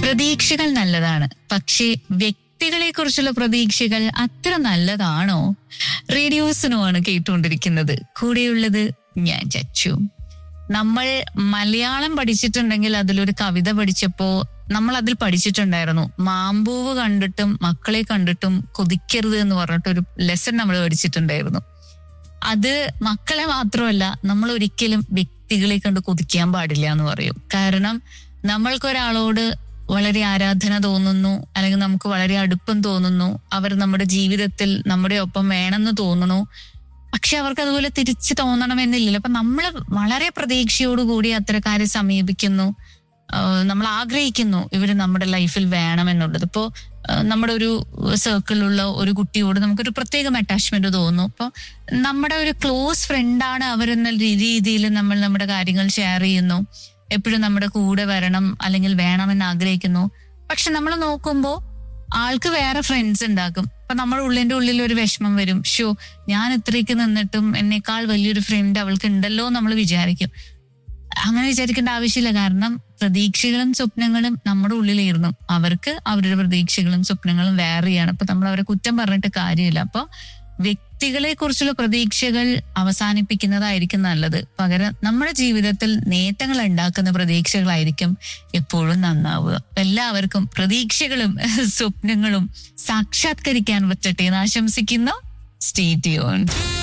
പ്രതീക്ഷകൾ നല്ലതാണ് പക്ഷേ വ്യക്തികളെ കുറിച്ചുള്ള പ്രതീക്ഷകൾ അത്ര നല്ലതാണോ റേഡിയോസിനുമാണ് കേട്ടുകൊണ്ടിരിക്കുന്നത് കൂടെയുള്ളത് ഞാൻ ചച്ചു നമ്മൾ മലയാളം പഠിച്ചിട്ടുണ്ടെങ്കിൽ അതിലൊരു കവിത പഠിച്ചപ്പോ നമ്മൾ അതിൽ പഠിച്ചിട്ടുണ്ടായിരുന്നു മാമ്പൂവ് കണ്ടിട്ടും മക്കളെ കണ്ടിട്ടും കൊതിക്കരുത് എന്ന് പറഞ്ഞിട്ടൊരു ലെസൺ നമ്മൾ പഠിച്ചിട്ടുണ്ടായിരുന്നു അത് മക്കളെ മാത്രമല്ല നമ്മൾ ഒരിക്കലും വ്യക്തികളെ കണ്ട് കൊതിക്കാൻ പാടില്ല എന്ന് പറയും കാരണം നമ്മൾക്കൊരാളോട് വളരെ ആരാധന തോന്നുന്നു അല്ലെങ്കിൽ നമുക്ക് വളരെ അടുപ്പം തോന്നുന്നു അവർ നമ്മുടെ ജീവിതത്തിൽ നമ്മുടെ ഒപ്പം വേണമെന്ന് തോന്നുന്നു പക്ഷെ അവർക്ക് അതുപോലെ തിരിച്ചു തോന്നണമെന്നില്ലല്ലോ അപ്പൊ നമ്മൾ വളരെ പ്രതീക്ഷയോടുകൂടി അത്തരക്കാരെ സമീപിക്കുന്നു ആഹ് നമ്മൾ ആഗ്രഹിക്കുന്നു ഇവര് നമ്മുടെ ലൈഫിൽ വേണമെന്നുള്ളത് ഇപ്പോ ആഹ് നമ്മുടെ ഒരു സർക്കിളിലുള്ള ഒരു കുട്ടിയോട് നമുക്കൊരു പ്രത്യേകം അറ്റാച്ച്മെന്റ് തോന്നുന്നു അപ്പൊ നമ്മുടെ ഒരു ക്ലോസ് ഫ്രണ്ടാണ് അവരെന്ന രീതിയിൽ നമ്മൾ നമ്മുടെ കാര്യങ്ങൾ ഷെയർ ചെയ്യുന്നു എപ്പോഴും നമ്മുടെ കൂടെ വരണം അല്ലെങ്കിൽ വേണമെന്ന് ആഗ്രഹിക്കുന്നു പക്ഷെ നമ്മൾ നോക്കുമ്പോൾ ആൾക്ക് വേറെ ഫ്രണ്ട്സ് ഉണ്ടാക്കും അപ്പൊ നമ്മുടെ ഉള്ളിന്റെ ഉള്ളിൽ ഒരു വിഷമം വരും ഷോ ഞാൻ ഇത്രയ്ക്ക് നിന്നിട്ടും എന്നേക്കാൾ വലിയൊരു ഫ്രണ്ട് അവൾക്ക് ഉണ്ടല്ലോ നമ്മൾ വിചാരിക്കും അങ്ങനെ വിചാരിക്കേണ്ട ആവശ്യമില്ല കാരണം പ്രതീക്ഷകളും സ്വപ്നങ്ങളും നമ്മുടെ ഉള്ളിലിരുന്നു അവർക്ക് അവരുടെ പ്രതീക്ഷകളും സ്വപ്നങ്ങളും വേറെയാണ് അപ്പൊ നമ്മൾ അവരെ കുറ്റം പറഞ്ഞിട്ട് കാര്യമില്ല അപ്പൊ വ്യക്തികളെ കുറിച്ചുള്ള പ്രതീക്ഷകൾ അവസാനിപ്പിക്കുന്നതായിരിക്കും നല്ലത് പകരം നമ്മുടെ ജീവിതത്തിൽ നേട്ടങ്ങൾ ഉണ്ടാക്കുന്ന പ്രതീക്ഷകളായിരിക്കും എപ്പോഴും നന്നാവുക എല്ലാവർക്കും പ്രതീക്ഷകളും സ്വപ്നങ്ങളും സാക്ഷാത്കരിക്കാൻ പറ്റട്ടെ എന്ന് ആശംസിക്കുന്നു സ്റ്റേറ്റ് യോൺ